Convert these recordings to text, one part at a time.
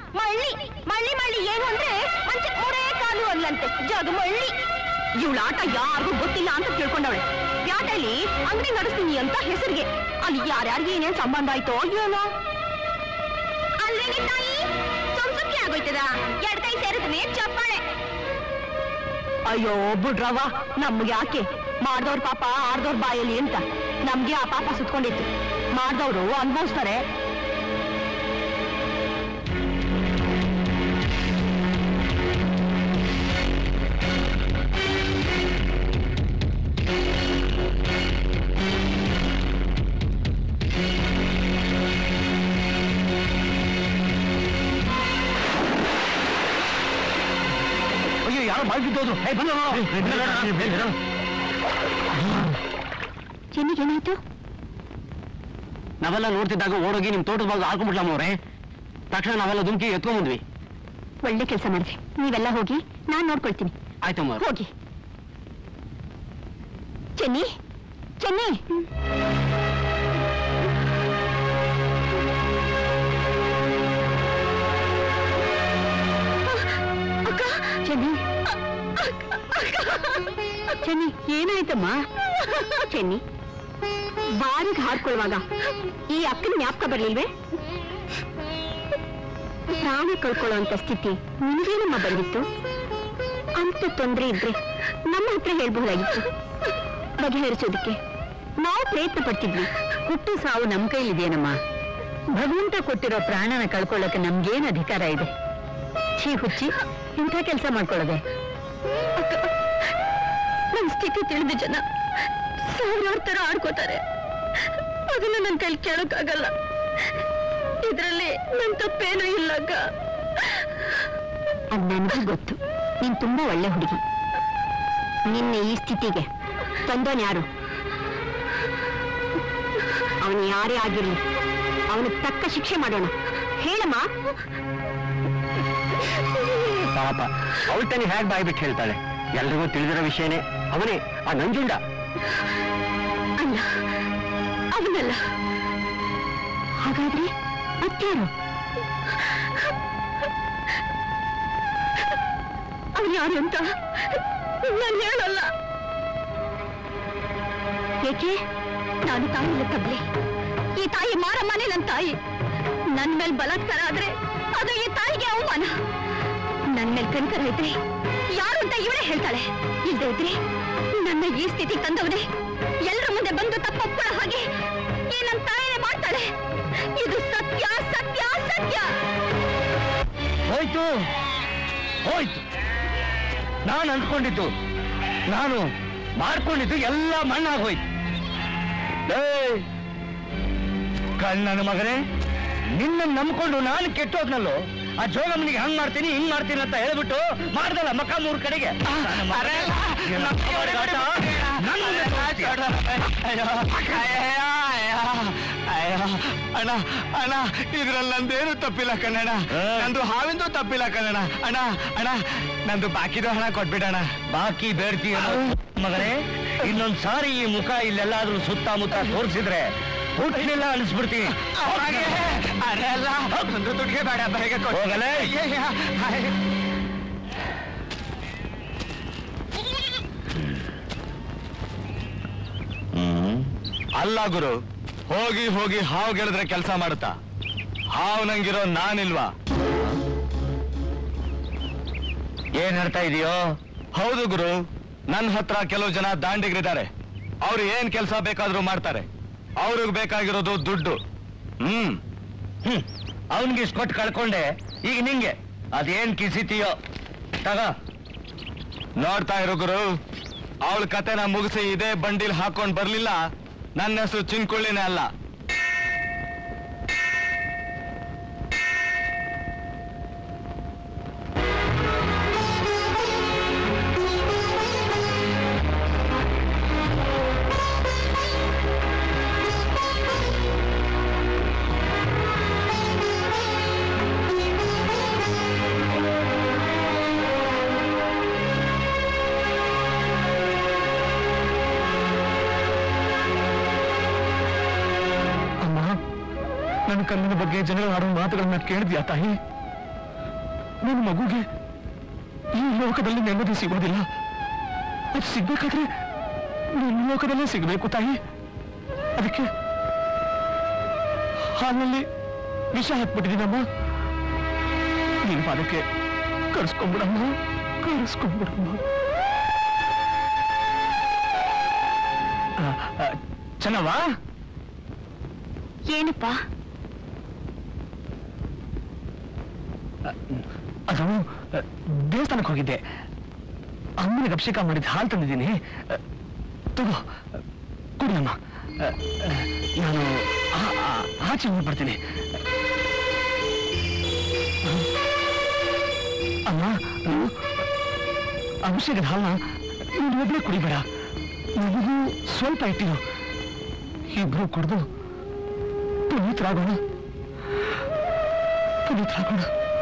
ಮಳ್ಳಿ ಮಳ್ಳಿ ಮಳ್ಳಿ ಏನು ಅಂದ್ರೆ ಮಂಚಕ್ ಮೂರೇ ಕಾಲು ಅಲ್ಲಂತೆ ಜಗ ಮಳ್ಳಿ ಇವಳ ಆಟ ಯಾರಿಗೂ ಗೊತ್ತಿಲ್ಲ ಅಂತ ತಿಳ್ಕೊಂಡವಳೆ ಪ್ಯಾಟಲ್ಲಿ ಅಂಗಡಿ ನಡೆಸ್ತೀನಿ ಅಂತ ಹೆಸರಿಗೆ ಅಲ್ಲಿ ಯಾರ್ಯಾರಿಗೆ ಏನೇನ್ ಸಂಬಂಧ ಆಯ್ತೋ ಏನೋ ಅಲ್ವೇನಿ ತಾಯಿ ಸುಮ್ಸುಕ್ಕೆ ಆಗೋಯ್ತದ ಎರಡ್ ಕೈ ಸೇರಿದ್ಮೇ ಚಪ್ಪಾಳೆ ಅಯ್ಯೋ ಬಿಡ್ರವ ನಮ್ಗೆ ಯಾಕೆ ಮಾಡ್ದವ್ರ ಪಾಪ ಆಡ್ದವ್ರ ಬಾಯಲ್ಲಿ ಅಂತ ನಮ್ಗೆ ಆ ಪಾಪ ಸುತ್ಕೊಂಡಿತ್ತು ಮಾಡ್ದವ್ರು ಅನ್ಭವಿಸ್ತಾರೆ ಅಯ್ಯೋ ಯಾರೋ ಬಾಯ್ಬಿದ್ದೋದ್ರು ಚೆನ್ನಿಗೇನಾಯ್ತು ನಾವೆಲ್ಲ ನೋಡ್ತಿದ್ದಾಗ ಓಡೋಗಿ ನಿಮ್ ತೋಟದ ಭಾಗ ಹಾಕೊಂಡ್ಬಿಟ್ಲಮ್ಮ ಅವ್ರೆ ತಕ್ಷಣ ನಾವೆಲ್ಲ ದುಮ್ಕಿ ಎತ್ಕೊಂಡ್ಬಂದ್ವಿ ಒಳ್ಳೆ ಕೆಲಸ ಮಾಡಿದ್ರಿ ನೀವೆಲ್ಲ ಹೋಗಿ ನಾನ್ ನೋಡ್ಕೊಳ್ತೀನಿ ಆಯ್ತಮ್ಮ ಅವ್ರೆ. ಹೋಗಿ ಚೆನ್ನಿ ಚೆನ್ನಿ ಚೆನ್ನಿ ಚೆನ್ನಿ ಏನಾಯ್ತಮ್ಮ ಚೆನ್ನಿ ಬಾರಿಗೆ ಹಾಡ್ಕೊಳ್ಳುವಾಗ ಈ ಅಕ್ಕನ ಜ್ಞಾಪಕ ಬರ್ಲಿಲ್ವೇ ಪ್ರಾಣ ಕಳ್ಕೊಳ್ಳುವಂತ ಸ್ಥಿತಿ ನಿನಗೇನಮ್ಮ ಬಂದಿತ್ತು ಅಂತ ತೊಂದರೆ ಇದ್ರೆ ನಮ್ಮ ಹತ್ರ ಹೇಳ್ಬಹುದಾಗಿತ್ತು ಬಗೆಹರಿಸೋದಕ್ಕೆ ನಾವು ಪ್ರಯತ್ನ ಪಡ್ತಿದ್ವಿ ಹುಟ್ಟು ಸಾವು ನಮ್ ಕೈಲಿದೆಯೇನಮ್ಮ ಭಗವಂತ ಕೊಟ್ಟಿರೋ ಪ್ರಾಣನ ಕಳ್ಕೊಳ್ಳೋಕೆ ನಮ್ಗೇನ್ ಅಧಿಕಾರ ಇದೆ ಛೀ ಹುಚ್ಚಿ ಇಂಥ ಕೆಲಸ ಮಾಡ್ಕೊಳ್ಳೋದೆ ನನ್ ಸ್ಥಿತಿ ತಿಳಿದ ಜನ ಸಾವಿರಾರು ತರ ಆಡ್ಕೋತಾರೆ ಅದನ್ನ ನನ್ ಕೈಲಿ ಕೇಳೋಕ್ಕಾಗಲ್ಲ ಇದ್ರಲ್ಲಿ ನನ್ ತಪ್ಪೇನೂ ಇಲ್ಲ ಅಕ್ಕ ಅದ್ ನನಗೂ ಗೊತ್ತು ನೀನ್ ತುಂಬಾ ಒಳ್ಳೆ ಹುಡುಗಿ ನಿನ್ನೆ ಈ ಸ್ಥಿತಿಗೆ ತಂದೋನ್ ಯಾರು ಅವನು ಯಾರೇ ಆಗಿರ್ಲಿ ಅವನಿಗೆ ತಕ್ಕ ಶಿಕ್ಷೆ ಮಾಡೋಣ ಹೇಳಮ್ಮ ಪಾಪ ಅವಳು ತಾನೇ ಹೇಗ್ ಬಾಯ್ಬಿಟ್ಟು ಹೇಳ್ತಾಳೆ ಎಲ್ರಿಗೂ ತಿಳಿದಿರೋ ವಿಷಯನೇ ಅವನೇ ಆ ನಂಜುಂಡ ಅಲ್ಲ ಅವನಲ್ಲ ಹಾಗಾದ್ರೆ ಮತ್ತಾರು ಅವನು ಯಾರು ಅಂತ ನಾನು ಹೇಳಲ್ಲ ಏಕೆ ನಾನು ತಾಯಿ ತಬ್ಲೆ ಈ ತಾಯಿ ಮಾರಮ್ಮನೇ ನನ್ನ ತಾಯಿ ನನ್ ಮೇಲೆ ಬಲಾತ್ಕಾರ ಆದ್ರೆ ಅದು ಈ ತಾಯಿಗೆ ಅವಮಾನ ನನ್ ಮೇಲೆ ಕನಿಕರ ಇದ್ರೆ ಯಾರು ಅಂತ ಇವಳೇ ಹೇಳ್ತಾಳೆ ಇಲ್ದೇ ಇದ್ರೆ ನನ್ನ ಈ ಸ್ಥಿತಿ ತಂದವನೇ ಎಲ್ಲರ ಮುಂದೆ ಬಂದು ತಪ್ಪೊಪ್ಪಳ ಹಾಗೆ ಈ ನನ್ನ ತಾಯಿನೇ ಮಾಡ್ತಾಳೆ ಇದು ಸತ್ಯ ಸತ್ಯ ಸತ್ಯ ಹೋಯ್ತು ಹೋಯ್ತು ನಾನು ಅಂದ್ಕೊಂಡಿದ್ದು ನಾನು ಮಾಡ್ಕೊಂಡಿದ್ದು ಎಲ್ಲ ಮಣ್ಣಾಗೋಯ್ತು ಏಯ್, ಕಳ್ಳನ ಮಗನೇ ನಿನ್ನ ನಂಬ್ಕೊಂಡು ನಾನು ಕೆಟ್ಟೋದ್ನಲ್ಲೋ ಆ ಜೋಗಮ್ಮನಿಗೆ ಹಂಗ್ ಮಾಡ್ತೀನಿ ಹಿಂಗ್ ಮಾಡ್ತೀನಿ ಅಂತ ಹೇಳ್ಬಿಟ್ಟು ಮಾಡ್ದಲ್ಲ ಮಕ್ಕ ಮೂರ್ ಕಡೆಗೆ ನನ್ನ ಮಗನೇ, ನಿನ್ನ ಕಬಡ್ಡಿ ಆಟ ನನ್ನ ಮುಂದೆ ತೋರಿಸ್ತೀಯ? ಅಣ್ಣ ಅಣ್ಣ ಇದ್ರಲ್ಲಿ ನಂದೇನು ತಪ್ಪಿಲ್ಲ ಕಣ್ಣಣ್ಣ ಏ. ನಂದು ಹಾವಿಂದು ತಪ್ಪಿಲ್ಲ ಕಣ್ಣಣ್ಣ ಅಣ್ಣ ಅಣ್ಣ ನಂದು ಬಾಕಿದು ಹಣ ಕೊಟ್ಬಿಡಣ ಬಾಕಿ ಬೇಡ್ತೀಯ ಮಗನೇ ಇನ್ನೊಂದ್ ಸಾರಿ ಈ ಮುಖ ಇಲ್ಲೆಲ್ಲಾದ್ರೂ ಸುತ್ತಮುತ್ತ ತೋರಿಸಿದ್ರೆ ಹುಟ್ಟಲಿಲ್ಲ ಅನಿಸ್ಬಿಡ್ತೀನಿ ಅದೆಲ್ಲ ಒಂದು ದುಡ್ಡಿಗೆ ಬೇಡ ಬೇಗ ಕೊಡು. ಹೋಗಲೇ? ಅಯ್ಯಯ್ಯ, ಅಯ್ಯ. ಅಲ್ಲ ಗುರು ಹೋಗಿ ಹೋಗಿ ಹಾವು ಗೆಳೆದ್ರೆ ಕೆಲಸ ಮಾಡುತ್ತಾ ಹಾವು ನಂಗಿರೋ ನಾನಿಲ್ವಾ ಏನ್ ಹೇಳ್ತಾ ಇದೀಯೋ ಹೌದು ಗುರು ನನ್ನ ಹತ್ರ ಕೆಲವು ಜನ ದಾಂಡಿಗರಿದ್ದಾರೆ ಅವ್ರು ಏನ್ ಕೆಲಸ ಬೇಕಾದ್ರೂ ಮಾಡ್ತಾರೆ ಅವ್ರಿಗೆ ಬೇಕಾಗಿರೋದು ದುಡ್ಡು ಹ್ಮ್ ಹ್ಮ್ ಅವನ್ಗೆ ಇಷ್ಟು ಕೊಟ್ಟು ಕಳ್ಕೊಂಡೆ ಈಗ ನಿಂಗೆ ಅದೇನ್ ಕಿಸಿತೀಯೋ ತಗ ನೋಡ್ತಾ ಇರು ಗುರು ಅವಳ ಕತೆನ ಮುಗಿಸಿ ಇದೇ ಬಂಡಿಲ್ ಹಾಕೊಂಡ್ ಬರ್ಲಿಲ್ಲ ನನ್ನ ಹೆಸರು ಚಿನ್ಕುಳ್ಳಿನೇ ಅಲ್ಲ ಅಮ್ಮ ನನ್ನ ಕಣ್ಣಿನ ಬಗ್ಗೆ ಜನಗಳು ಆಡೋ ಮಾತುಗಳನ್ನ ಕೇಳಿದ್ಯಾ ತಾಯಿ ನನ್ನ ಮಗುಗೆ ಈ ಲೋಕದಲ್ಲಿ ನೆಮ್ಮದಿ ಸಿಗೋದಿಲ್ಲ ಅದು ಸಿಗ್ಬೇಕಾದ್ರೆ ನನ್ನ ಲೋಕದಲ್ಲೇ ಸಿಗಬೇಕು ತಾಯಿ ಅದಕ್ಕೆ ಹಾಲಲ್ಲಿ ವಿಷ ಹಾಕ್ಬಿಟ್ಟಿದ್ದೀನಮ್ಮ ನಿನ್ ಪಾದಕ್ಕೆ ಕರ್ಸ್ಕೊಂಡ್ಬಿಡಮ್ಮ ಕರ್ಸ್ಕೊಂಡ್ಬಿಡಮ್ಮ ಚೆನ್ನವಾ ಏನಪ್ಪ ಅದು ಅ, ದೇವಸ್ಥಾನಕ್ಕೆ ಹೋಗಿದ್ದೆ ಅಮ್ಮನಿಗೆ ಅಭಿಷೇಕ ಮಾಡಿದ ಹಾಲು ತಂದಿದ್ದೀನಿ ಅ, ತಗೋ ಅ, ಕುಡಿಯಮ್ಮ ಅ, ಅ, ನಾನು ಆ- ಆ- ಆಚೆ ಹೋಗ್ಬರ್ತೀನಿ ಅಮ್ಮ ಅ, ಅಭಿಷೇಕದ ಹಾಲನ್ನ ನೀನು ಒಬ್ಬಳೇ ಕುಡಿಬೇಡ ನನಗೂ ಸ್ವಲ್ಪ ಇಟ್ಟಿರು ಇಬ್ರು ಕುಡಿದು ಪುನೀತರಾಗೋಣ ಪುನೀತರಾಗೋಣ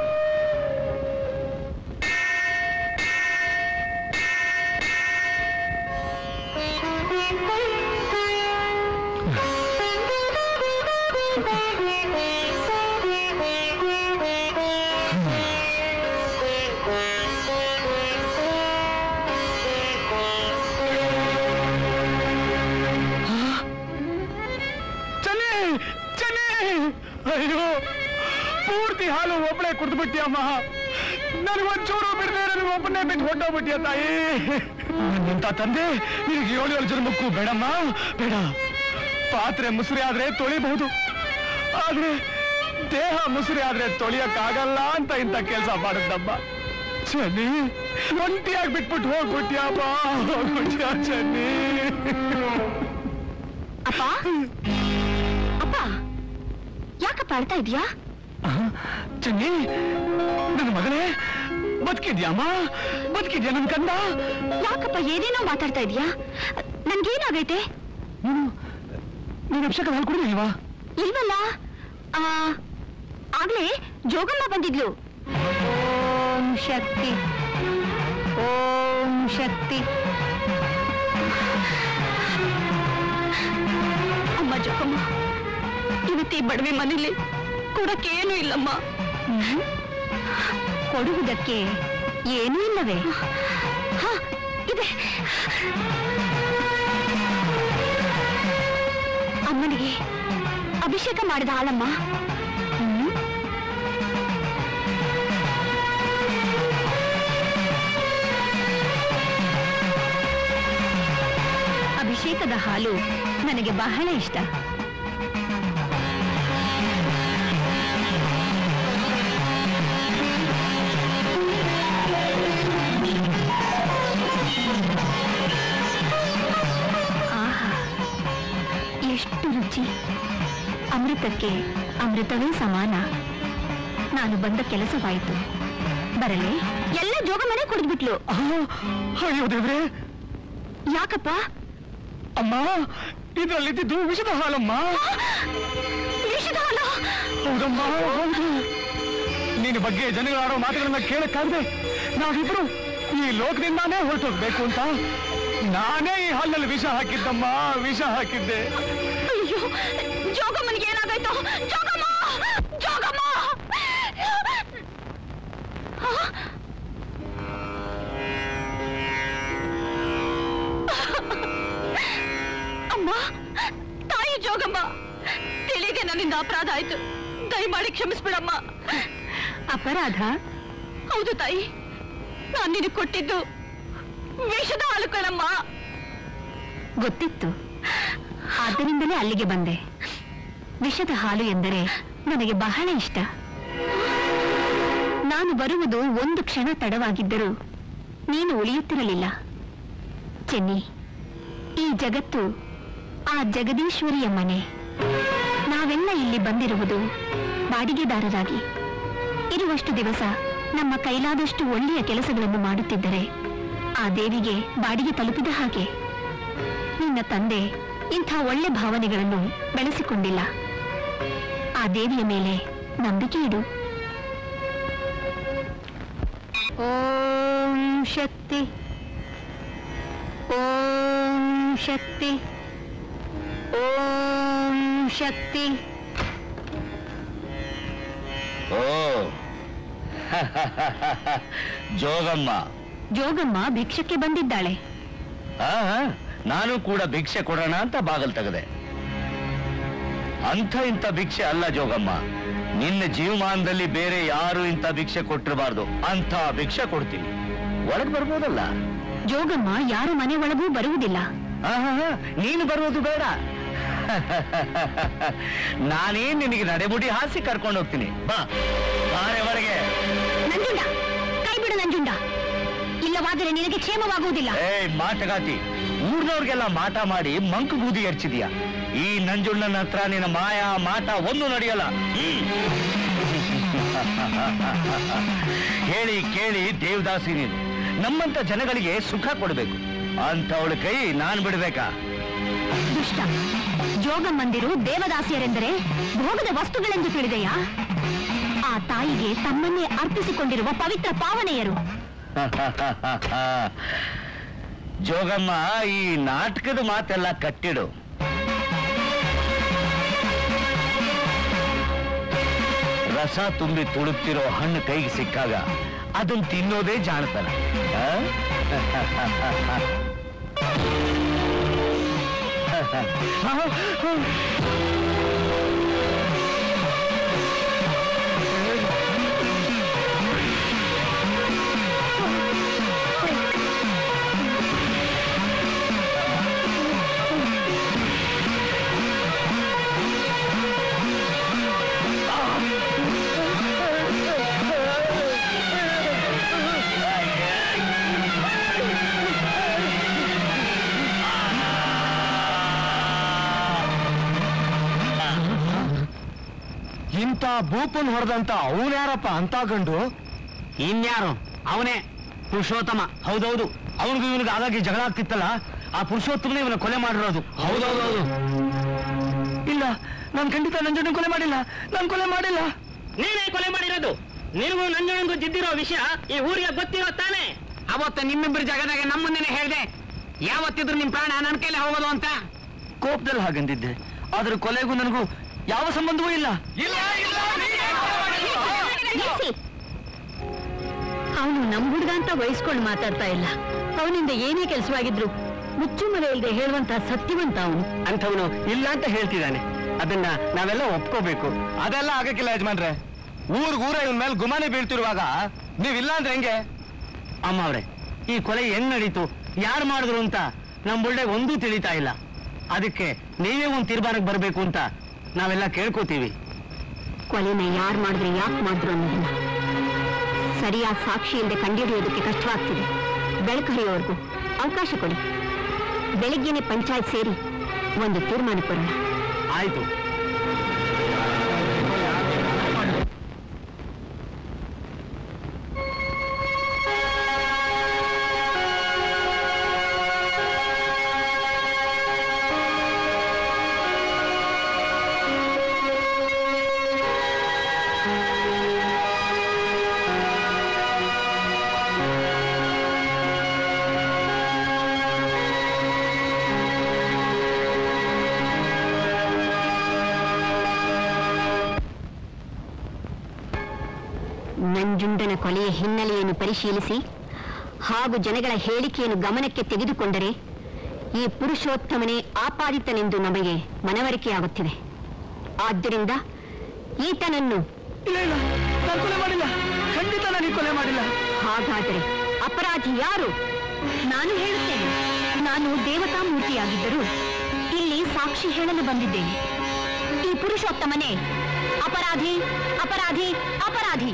ಚೆನ್ನಿ ಚೆನ್ನಿ ಅಯ್ಯೋ ಪೂರ್ತಿ ಹಾಲು ಒಬ್ಬಳೆ ಕುಡಿದ್ಬಿಟ್ಟಿಯಮ್ಮ ನನಗೊಂಚೂರು ಬಿಡದೆ ನನಗೆ ಒಬ್ಬನೇ ಬಿಟ್ಟು ಹೊಟ್ಟೋಗ್ಬಿಟ್ಟಿಯ ತಾಯಿ ನಿಂತ ತಂದೆ ನಿನಗೆ ಏಳು ಏಳು ಜನ್ಮಕ್ಕೂ ಬೇಡಮ್ಮ ಬೇಡ ಪಾತ್ರೆ ಮುಸುರಿ ಆದ್ರೆ ತೊಳಿಬಹುದು ಆದ್ರೆ ದೇಹ ಮುಸುರಿ ಆದ್ರೆ ತೊಳಿಯಕ್ಕಾಗಲ್ಲ ಅಂತ ಇಂಥ ಕೆಲಸ ಮಾಡಿದ್ದಮ್ಮ ಚೆನ್ನಿ ಒಂಟಿಯಾಗಿ ಬಿಟ್ಬಿಟ್ಟು ಹೋಗ್ಬಿಟ್ಯಮ್ಮ ಹೋಗ್ಬಿಟ್ಯಾ ಚೆನ್ನಿ ಅಪ್ಪ ಅಪ್ಪ ಯಾಕಪ್ಪ ಅಳ್ತಾ ಇದೀಯಾ ಚೆನ್ನಿ ನನ್ನ ಮಗನೇ ಬದುಕಿದ್ಯಾಮ್ಮ ಬದುಕಿದ್ಯಾ ನನ್ ಕಂದ ಯಾಕಪ್ಪ ಏನೇನೋ ಮಾತಾಡ್ತಾ ಇದೀಯಾ ನನ್ಗೇನಾಗೈತೆ ನೀನು ನೀನು ಅಭಿಷೇಕ ಹಾಲು ಕುಡಿದಿಲ್ವಾ ಇಲ್ವಲ್ಲ ಆ, ಆಗ್ಲೇ ಜೋಗಮ್ಮ ಬಂದಿದ್ಲು ಓಂ ಶಕ್ತಿ ಓಂ ಶಕ್ತಿ ಅಮ್ಮ ಜೋಗಮ್ಮ ಇವತ್ತಿ ಬಡವೆ ಮನೇಲಿ ಕೊಡಕ್ಕೆ ಏನೂ ಇಲ್ಲಮ್ಮ ಕೊಡುವುದಕ್ಕೆ ಏನೂ ಇಲ್ಲವೇ ಹ, ಇದೆ ಅಮ್ಮನಿಗೆ ಅಭಿಷೇಕ ಮಾಡಿದ ಹಾಲಮ್ಮ ಹ್ಮ್? ಅಭಿಷೇಕದ ಹಾಲು ನನಗೆ ಬಹಳ ಇಷ್ಟ ಆಹಾ ಎಷ್ಟು ರುಚಿ ಅಮೃತಕ್ಕೆ ಅಮೃತವೇ ಸಮಾನ ನಾನು ಬಂದ ಕೆಲಸವಾಯಿತು ಬರಲೇ ಎಲ್ಲ ಜೋಗ ಮನೆ ಕುಡಿದ್ಬಿಟ್ಲು ಆ, ಅಯ್ಯೋ ದೇವ್ರೆ ಯಾಕಪ್ಪ ಅಮ್ಮ ಇದ್ರಲ್ಲಿದ್ದು ವಿಷದ ಹಾಲಮ್ಮ ವಿಷದ ಹಾಲ ಹೌದಮ್ಮ ಹೌದು ನಿನ್ನ ಬಗ್ಗೆ ಜನಗಳಾಡೋ ಮಾತುಗಳನ್ನ ಕೇಳಕ್ಕಾಗದೆ ನಾವಿಬ್ರು ಈ ಲೋಕದಿಂದಾನೇ ಹೊರಟೋಗ್ಬೇಕು ಅಂತ ನಾನೇ ಈ ಹಾಲಲ್ಲಿ ವಿಷ ಹಾಕಿದ್ದಮ್ಮ ವಿಷ ಹಾಕಿದ್ದೆ ಅಯ್ಯೋ ಜೋಗಮ್ಮನಿಗೆ ಏನಾಗಾಯ್ತು ಜೋಗಮ್ಮ ಜೋಗಮ್ಮ ಅಮ್ಮ ತಾಯಿ ಜೋಗಮ್ಮ ತಿಳಿಗೆ ನನ್ನಿಂದ ಅಪರಾಧ ಆಯ್ತು ದಯಮಾಡಿ ಕ್ಷಮಿಸ್ಬಿಡಮ್ಮ ಅಪರಾಧ ಹೌದು ತಾಯಿ ನಾನು ನಿನಗೆ ಕೊಟ್ಟಿದ್ದು ವಿಷದ ಹಾಲು ಕಣಮ್ಮ ಗೊತ್ತಿತ್ತು ಆದ್ದರಿಂದಲೇ ಅಲ್ಲಿಗೆ ಬಂದೆ ವಿಷದ ಹಾಲು ಎಂದರೆ ನನಗೆ ಬಹಳ ಇಷ್ಟ ನಾನು ಬರುವುದು ಒಂದು ಕ್ಷಣ ತಡವಾಗಿದ್ದರೂ ನೀನು ಉಳಿಯುತ್ತಿರಲಿಲ್ಲ ಚೆನ್ನಿ ಈ ಜಗತ್ತು ಆ ಜಗದೀಶ್ವರಿಯ ಮನೆ ನಾವೆಲ್ಲ ಇಲ್ಲಿ ಬಂದಿರುವುದು ಬಾಡಿಗೆದಾರರಾಗಿ ಇರುವಷ್ಟು ದಿವಸ ನಮ್ಮ ಕೈಲಾದಷ್ಟು ಒಳ್ಳೆಯ ಕೆಲಸಗಳನ್ನು ಮಾಡುತ್ತಿದ್ದರೆ ಆ ದೇವಿಗೆ ಬಾಡಿಗೆ ತಲುಪಿದ ಹಾಗೆ ನಿನ್ನ ತಂದೆ ಇಂಥ ಒಳ್ಳೆ ಭಾವನೆಗಳನ್ನು ಬೆಳೆಸಿಕೊಂಡಿಲ್ಲ ಆ ದೇವಿಯ ಮೇಲೆ ನಂಬಿಕೆ ಇಡು ಓಂ ಶಕ್ತಿ ಓಂ ಶಕ್ತಿ ಓಂ ಶಕ್ತಿ ಓ ಜೋಗಮ್ಮ ಜೋಗಮ್ಮ ಭಿಕ್ಷಕ್ಕೆ ಬಂದಿದ್ದಾಳೆ ಆ, ನಾನು ಕೂಡ ಭಿಕ್ಷೆ ಕೊಡೋಣ ಅಂತ ಬಾಗಲ್ ತೆಗೆದೆ ಅಂಥ ಇಂಥ ಭಿಕ್ಷೆ ಅಲ್ಲ ಜೋಗಮ್ಮ ನಿನ್ನ ಜೀವಮಾನದಲ್ಲಿ ಬೇರೆ ಯಾರು ಇಂಥ ಭಿಕ್ಷೆ ಕೊಟ್ಟಿರಬಾರ್ದು ಅಂತ ಭಿಕ್ಷೆ ಕೊಡ್ತೀನಿ ಒಳಗ್ ಬರ್ಬೋದಲ್ಲ ಜೋಗಮ್ಮ ಯಾರ ಮನೆ ಒಳಗೂ ಬರುವುದಿಲ್ಲ ಆಹಾಹಾ, ನೀನು ಬರುವುದು ಬೇಡ ನಾನೇ ನಿನಗೆ ನಡೆಮುಡಿ ಹಾಸಿ ಕರ್ಕೊಂಡು ಹೋಗ್ತೀನಿ ಬಾ ಬಾರೆ ಹೊರಗೆ ನಂಜುಂಡ ಕೈ ಬಿಡು ನಂಜುಂಡ ಇಲ್ಲವಾದರೆ ನಿನಗೆ ಕ್ಷೇಮವಾಗುವುದಿಲ್ಲ ಏಯ್ ಮಾಟಗಾತಿ ಊರ್ನವ್ರಿಗೆಲ್ಲ ಮಾಟ ಮಾಡಿ ಮಂಕು ಬೂದಿ ಎರ್ಚಿದೀಯ ಈ ನಂಜುಣ್ಣನ ಹತ್ರ ನಿನ್ನ ಮಾಯ ಮಾಟ ಒಂದು ನಡೆಯಲ್ಲ ಹ್ಮ್. ಹೇಳಿ ಕೇಳಿ ದೇವದಾಸಿ ನೀನು ನಮ್ಮಂತ ಜನಗಳಿಗೆ ಸುಖ ಕೊಡಬೇಕು ಅಂತವಳ ಕೈ ನಾನ್ ಬಿಡ್ಬೇಕಾ ದುಷ್ಟ ಜೋಗಮ್ಮಂದಿರು ದೇವದಾಸಿಯರೆಂದರೆ ಭೋಗದ ವಸ್ತುಗಳೆಂದು ತಿಳಿದೆಯಾ ಆ ತಾಯಿಗೆ ತಮ್ಮನ್ನೇ ಅರ್ಪಿಸಿಕೊಂಡಿರುವ ಪವಿತ್ರ ಪಾವನೆಯರು ಜೋಗಮ್ಮ ಈ ನಾಟಕದ ಮಾತೆಲ್ಲ ಕಟ್ಟಿಡು ರಸ ತುಂಬಿ ತುಳುಕ್ತಿರೋ ಹಣ್ಣು ಕೈಗೆ ಸಿಕ್ಕಾಗ ಅದನ್ನ ತಿನ್ನೋದೇ ಜಾಣತನ ಆ? ಇಂಥ ಭೂಪನ್ ಹೊಡೆದಂತ ಅವನ್ಯಾರಪ್ಪ ಅಂತ ಗಂಡು ಇನ್ಯಾರು ಅವನೇ ಪುರುಷೋತ್ತಮ ಹೌದೌದು ಅವನಿಗೂ ಇವನಿಗೆ ಆಗಾಗಿ ಜಗಳ ಆಗ್ತಿತ್ತಲ್ಲ ಆ ಪುರುಷೋತ್ತಮನೇ ಇವನ ಕೊಲೆ ಮಾಡಿರೋದು ಹೌದೌದೌದು ಇಲ್ಲ ನಾನು ಖಂಡಿತ ನಂಜುಂಡ ಕೊಲೆ ಮಾಡಿಲ್ಲ ನಾನು ಕೊಲೆ ಮಾಡಿಲ್ಲ ನೀನೇ ಕೊಲೆ ಮಾಡಿರೋದು ನಿನಗೂ ನಂಜನಂಗೂ ಜಿದ್ದಿರೋ ವಿಷಯ ಈ ಊರಿಗೆ ಗೊತ್ತಿರೋ ತಾನೇ ಅವತ್ತ ನಿಮ್ಮಿಬ್ಬರ ಜಾಗದಾಗ ನಮ್ಮನ್ನೇನೆ ಹೇಳ್ದೆ ಯಾವತ್ತಿದ್ರು ನಿಮ್ ಪ್ರಾಣ ನನ್ನ ಕೈಲಿ ಹೋಗೋದು ಅಂತ ಕೋಪದಲ್ಲಿ ಹಾಗಂದಿದ್ದೆ ಆದ್ರೆ ಕೊಲೆಗೂ ನನಗೂ ಯಾವ ಸಂಬಂಧವೂ ಇಲ್ಲ ನಿಲ್ಸಿ. ಅವನು ನಮ್ ಹುಡುಗ ಅಂತ ವಹಿಸ್ಕೊಂಡು ಮಾತಾಡ್ತಾ ಇಲ್ಲ ಅವನಿಂದ ಏನೇ ಕೆಲಸವಾಗಿದ್ರು ಮುಚ್ಚುಮರೆ ಇಲ್ಲದೆ ಹೇಳುವಂತ ಸತ್ಯವಂತ ಅವನು ಅಂಥವನು ಇಲ್ಲ ಅಂತ ಹೇಳ್ತಿದ್ದಾನೆ ಅದನ್ನ ನಾವೆಲ್ಲ ಒಪ್ಕೋಬೇಕು ಅದೆಲ್ಲ ಆಗಕ್ಕಿಲ್ಲ ಯಜಮಾನ್ರೆ ಊರ್ಗೂರ ಇವನ್ ಮೇಲೆ ಗುಮಾನಿ ಬೀಳ್ತಿರುವಾಗ ನೀವಿಲ್ಲ ಅಂದ್ರೆ ಹೆಂಗೆ ಅಮ್ಮ ಅವ್ರೆ ಈ ಕೊಲೆ ಹೆಂಗ್ ನಡೀತು ಯಾರು ಮಾಡಿದ್ರು ಅಂತ ನಮ್ ಬುಳ್ಳೆ ಒಂದೂ ತಿಳಿತಾ ಇಲ್ಲ ಅದಕ್ಕೆ ನೀವೇ ಒಂದು ತೀರ್ಮಾನಕ್ಕೆ ಬರಬೇಕು ಅಂತ ನಾವೆಲ್ಲ ಕೇಳ್ಕೋತೀವಿ ಕೊಲೆನ ಯಾರು ಮಾಡಿದ್ರೆ ಯಾಕೆ ಮಾಡಿದ್ರು ಅನ್ನೋದನ್ನ ಸರಿಯಾದ ಸಾಕ್ಷಿ ಇಲ್ಲದೆ ಕಂಡುಹಿಡಿಯೋದಕ್ಕೆ ಕಷ್ಟವಾಗ್ತಿದೆ ಬೆಳಕು ಹರಿಯೋವರೆಗೂ ಅವಕಾಶ ಕೊಡಿ ಬೆಳಿಗ್ಗೆನೆ ಪಂಚಾಯತ್ ಸೇರಿ ಒಂದು ತೀರ್ಮಾನಕ್ಕೆ ಬರೋಣ ಆಯ್ತು ನಂಜುಂಡನ ಕೊಲೆಯ ಹಿನ್ನೆಲೆಯನ್ನು ಪರಿಶೀಲಿಸಿ ಹಾಗೂ ಜನಗಳ ಹೇಳಿಕೆಯನ್ನು ಗಮನಕ್ಕೆ ತೆಗೆದುಕೊಂಡರೆ ಈ ಪುರುಷೋತ್ತಮನೇ ಆಪಾದಿತನೆಂದು ನಮಗೆ ಮನವರಿಕೆಯಾಗುತ್ತಿದೆ ಆದ್ದರಿಂದ ಈತನನ್ನು ಇಲ್ಲ ಇಲ್ಲ ನಾನು ಕೊಲೆ ಮಾಡಿಲ್ಲ ಖಂಡಿತ ನಾನು ಈ ಕೊಲೆ ಮಾಡಿಲ್ಲ ಹಾಗಾದರೆ ಅಪರಾಧಿ ಯಾರು ನಾನು ಹೇಳುತ್ತೇನೆ ನಾನು ದೇವತಾ ಮೂರ್ತಿಯಾಗಿದ್ದರೂ ಇಲ್ಲಿ ಸಾಕ್ಷಿ ಹೇಳಲು ಬಂದಿದ್ದೇನೆ ಈ ಪುರುಷೋತ್ತಮನೇ ಅಪರಾಧಿ ಅಪರಾಧಿ ಅಪರಾಧಿ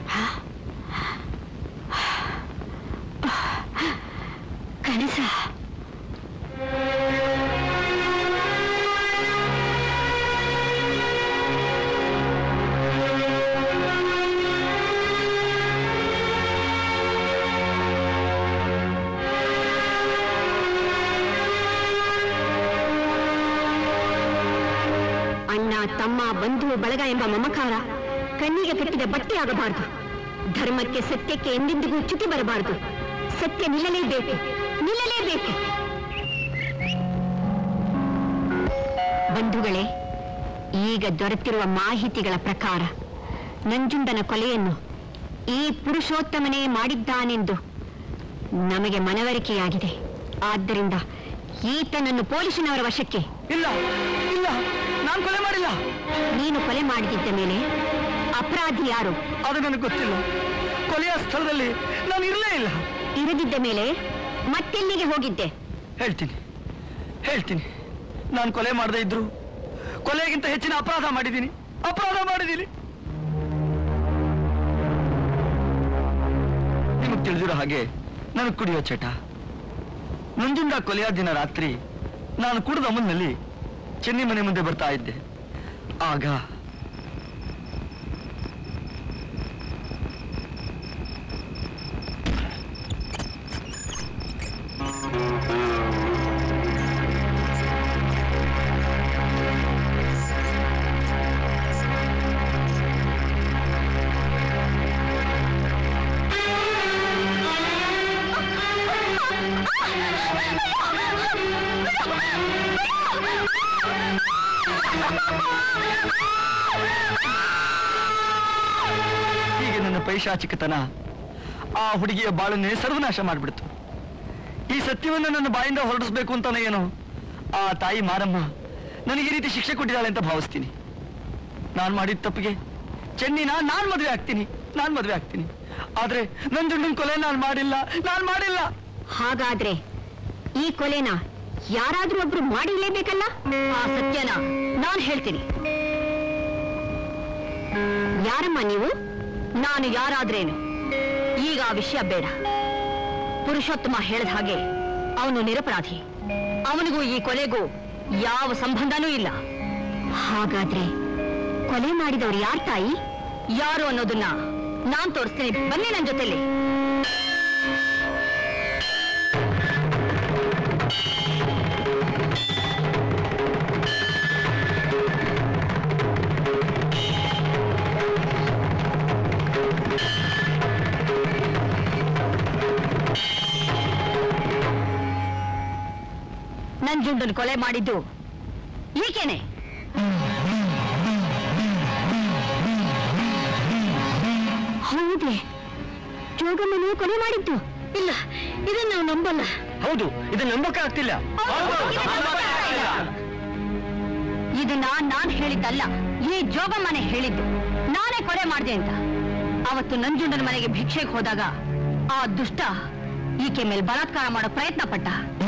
ಕನಸ ಅಣ್ಣ ತಮ್ಮ ಬಂಧು ಬಳಗ ಎಂಬ ಮಮಕಾರ ಕಣ್ಣಿಗೆ ಕಟ್ಟಿದ ಬಟ್ಟೆ ಆಗಬಾರದು ಧರ್ಮಕ್ಕೆ ಸತ್ಯಕ್ಕೆ ಎಂದೆಂದಿಗೂ ಚ್ಯುತಿ ಬರಬಾರದು ಸತ್ಯ ನಿಲ್ಲಲೇಬೇಕು ನಿಲ್ಲಲೇಬೇಕು ಬಂಧುಗಳೇ ಈಗ ದೊರೆತಿರುವ ಮಾಹಿತಿಗಳ ಪ್ರಕಾರ ನಂಜುಂಡನ ಕೊಲೆಯನ್ನು ಈ ಪುರುಷೋತ್ತಮನೇ ಮಾಡಿದ್ದಾನೆಂದು ನಮಗೆ ಮನವರಿಕೆಯಾಗಿದೆ ಆದ್ದರಿಂದ ಈತನನ್ನು ಪೊಲೀಸಿನವರ ವಶಕ್ಕೆ ಇಲ್ಲ ಇಲ್ಲ ನಾನು ಕೊಲೆ ಮಾಡಿಲ್ಲ ನೀನು ಕೊಲೆ ಮಾಡಿದ್ದ ಮೇಲೆ ಅಪರಾಧಿ ಯಾರು ಅದು ನನಗೆ ಗೊತ್ತಿಲ್ಲ ಕೊಲೆಯ ಸ್ಥಳದಲ್ಲಿ ನಾನು ಇರಲೇ ಇಲ್ಲ ಇರದಿದ್ದ ಮೇಲೆ ಮತ್ತೆಲ್ಲಿಗೆ ಹೋಗಿದ್ದೆ ಹೇಳ್ತೀನಿ ಹೇಳ್ತೀನಿ ನಾನು ಕೊಲೆ ಮಾಡದೇ ಇದ್ರು ಕೊಲೆಗಿಂತ ಹೆಚ್ಚಿನ ಅಪರಾಧ ಮಾಡಿದ್ದೀನಿ ಅಪರಾಧ ಮಾಡಿದ್ದೀನಿ ನಿಮಗೆ ತಿಳಿದಿರೋ ಹಾಗೆ ನನಗೆ ಕುಡಿಯೋ ಚಟ ನಂಜುಂಡ ಕೊಲೆಯ ದಿನ ರಾತ್ರಿ ನಾನು ಕುಡಿದ ಅಮ್ಮನಲ್ಲಿ ಚೆನ್ನಿ ಮನೆ ಮುಂದೆ ಬರ್ತಾ ಇದ್ದೆ ಆಗ ಹೀಗೆ ನನ್ನ ಪೈಶಾಚಿಕತನ ಆ ಹುಡುಗಿಯ ಬಾಳನ್ನೇ ಸರ್ವನಾಶ ಮಾಡಿಬಿಡ್ತು ಈ ಸತ್ಯವನ್ನು ನನ್ನ ಬಾಯಿಂದ ಹೊರಡಿಸ್ಬೇಕು ಅಂತಾನೆ ಏನೋ ಆ ತಾಯಿ ಮಾರಮ್ಮ ನನಗೆ ಈ ರೀತಿ ಶಿಕ್ಷೆ ಕೊಟ್ಟಿದ್ದಾಳೆ ಅಂತ ಭಾವಿಸ್ತೀನಿ ನಾನು ಮಾಡಿದ ತಪ್ಪಿಗೆ ಚೆನ್ನಿನ ನಾನ್ ಮದುವೆ ಆಗ್ತೀನಿ ನಾನ್ ಮದುವೆ ಆಗ್ತೀನಿ ಆದ್ರೆ ನಂಜುಂಡನ್ ಕೊಲೆ ನಾನು ಮಾಡಿಲ್ಲ ನಾನು ಮಾಡಿಲ್ಲ ಹಾಗಾದ್ರೆ ಈ ಕೊಲೆನ ಯಾರಾದ್ರೂ ಒಬ್ರು ಮಾಡಿರ್ಲೇಬೇಕಲ್ಲ ಆ ಸತ್ಯನ ನಾನು ಹೇಳ್ತೀನಿ ಯಾರಮ್ಮ ನೀವು ನಾನು ಯಾರಾದ್ರೇನು ಈಗ ಆ ವಿಷಯ ಬೇಡ ಪುರುಷೋತ್ತಮ ಹೇಳಿದ ಹಾಗೆ ಅವನು ನಿರಪರಾಧಿ ಅವನಿಗೂ ಈ ಕೊಲೆಗೂ ಯಾವ ಸಂಬಂಧನೂ ಇಲ್ಲ ಹಾಗಾದ್ರೆ ಕೊಲೆ ಮಾಡಿದವರು ಯಾರ್ ತಾಯಿ ಯಾರು ಅನ್ನೋದನ್ನ ನಾನ್ ತೋರಿಸ್ತೀನಿ ಬನ್ನಿ ನನ್ನ ಜೊತೆಲಿ ನಂಜುಂಡನ್ ಕೊಲೆ ಮಾಡಿದ್ದು ಈಕೆನೆ ಹೌದೇ ಜೋಗಮ್ಮನು ಕೊಲೆ ಮಾಡಿದ್ದು ಇಲ್ಲ ಇದನ್ನ ನಾವು ನಂಬಲ್ಲ ಹೌದು ಇದು ನಂಬಕ್ಕೆ ಆಗ್ತಿಲ್ಲ ಇದನ್ನ ನಾನ್ ಹೇಳಿದ್ದಲ್ಲ ಈ ಜೋಗಮ್ಮನೆ ಹೇಳಿದ್ದು ನಾನೇ ಕೊಲೆ ಮಾಡಿದೆ ಅಂತ ಅವತ್ತು ನಂಜುಂಡನ ಮನೆಗೆ ಭಿಕ್ಷೆಗೆ ಹೋದಾಗ ಆ ದುಷ್ಟ ಈಕೆ ಮೇಲೆ ಬಲಾತ್ಕಾರ ಮಾಡೋ ಪ್ರಯತ್ನ ಪಟ್ಟ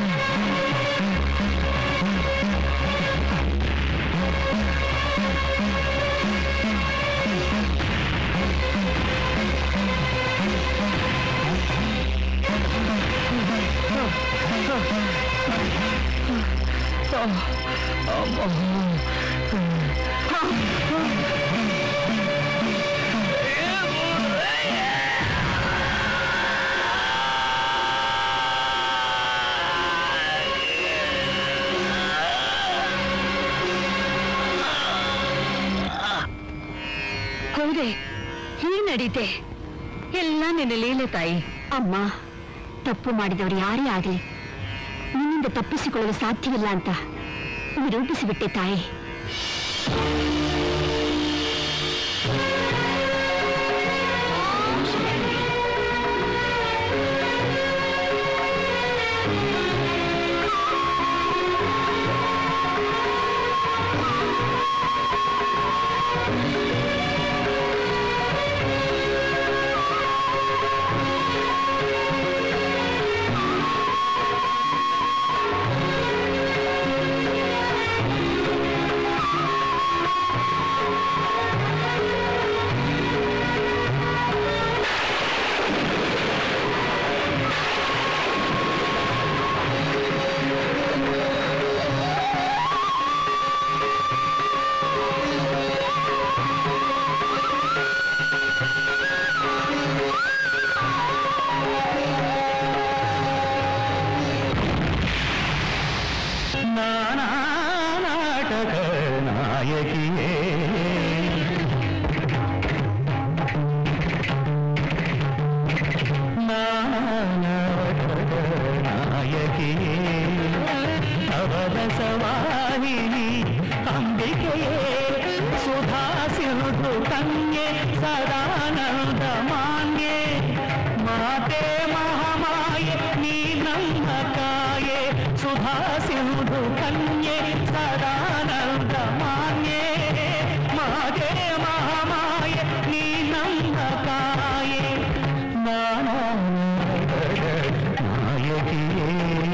ಹೌದೇ ಹೀಗೆ ನಡೀತೆ ಎಲ್ಲ ನಿನ್ನ ಲೀಲೆ ತಾಯಿ ಅಮ್ಮ ತಪ್ಪು ಮಾಡಿದವರು ಯಾರೇ ಆಗಲಿ ನಿನ್ನಿಂದ ತಪ್ಪಿಸಿಕೊಳ್ಳಲು ಸಾಧ್ಯವಿಲ್ಲ ಅಂತ ನಿರೂಪಿಸಿಬಿಟ್ಟೆ ತಾಯಿ ನಾಟಕ ನಾಯಕಿಯೇ ನಾಟಕ ನಾಯಕಿಯೇ ಅವರಸವಾಹಿನಿ ಅಂಬಿಕೆಯೇ ಸುಧಾ ಸಿಂಧು ಕನ್ಯೆ ಸದಾನಂದ ಮಾನ್ಯ ಮಾತೆ ಮಹಾಮಾಯೆ ನೀ ನಮ್ಮ ಕಾಯೆ ಸುಧಾ ಸಿಂಧು ಕನ್ಯೆ ಸದಾನಂದ ಮಾನ್ಯೆ ಮಾತೆ ಮಹಾಮಾಯೆ ನೀ ನಮ್ಮ ಕಾಯೆ ನಾಯಕಿಯೇ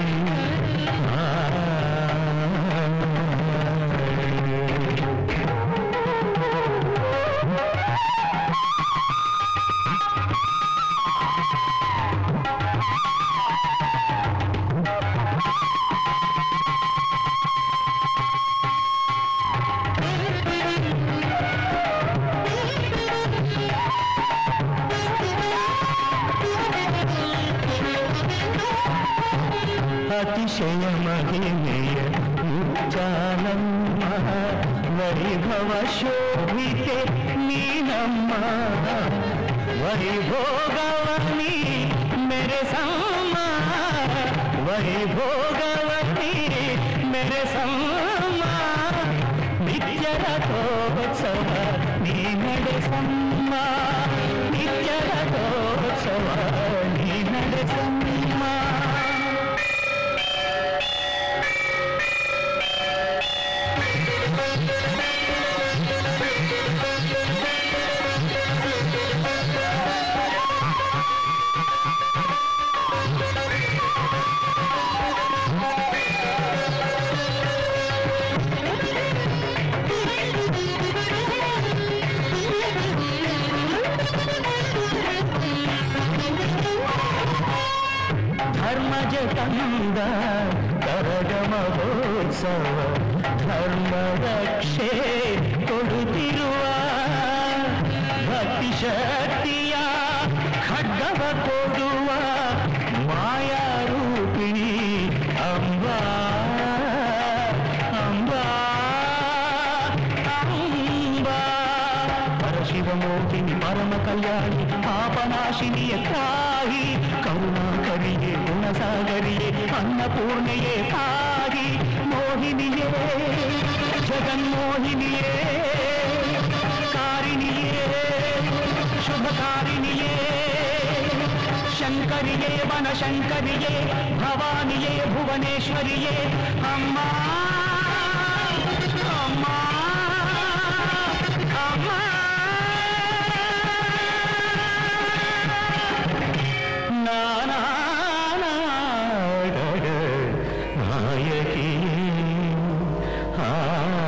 ಅತಿಶಯ ಮಹಿಮೆಯ ಉಚ್ಚಾಲಮ್ಮ ವೈಭವ ಶೋಭಿತೆ ನೀನಮ್ಮ ವೈಭೋಗವನಿ ಮೆರೆಸಮ್ಮ ವೈಭೋಗವನಿ ಮೆರೆಸಮ್ಮ ನಿತ್ಯರಥೋತ್ಸವ ನೀ ನಡೆಸಮ್ಮ ನಿತ್ಯರಥೋತ್ಸವ ನೀ ನಡೆಸಮ್ಮ ಧರ್ಮಜ ತಂದ ಕರಗ ಮಹೋತ್ಸವ ಧರ್ಮ ರಕ್ಷೆ ಕೊಡುತ್ತಿರುವ ಭಕ್ತಿ ಶಕ್ತಿಯ ಖಡ್ಗವ ಕೊಡುವ ಮಾಯಾರೂಪಿಣಿ ಅಂಬಾ ಅಂಬಾ ಅಂಬಾ ಪರಶಿವಮೋಹಿನಿ ಪರಮ ಕಲ್ಯಾಣಿ ಪಾಪನಾಶಿನಿಯ ತಾಯಿ ಕರುಣಾಕರಿಯೇ ಗುಣಸಾಗರಿಯೇ ಅನ್ನಪೂರ್ಣೆಯೇ ತಾಯಿ ಮೋಹಿನಿಯೇ ಜಗನ್ಮೋಹಿನಿಯೇ ಕಾರಿಣಿಯೇ ಶುಭಕಾರಿಣಿಯೇ ಶಂಕರಿಯೇ ವನಶಂಕರಿಯೇ ಭವಾನಿಯೇ ಭುವನೇಶ್ವರಿಯೇ ಅಮ್ಮ ಅಮ್ಮ ಅಮ್ಮ ನಾನಾಡ ನಾಯಕಿ ಆ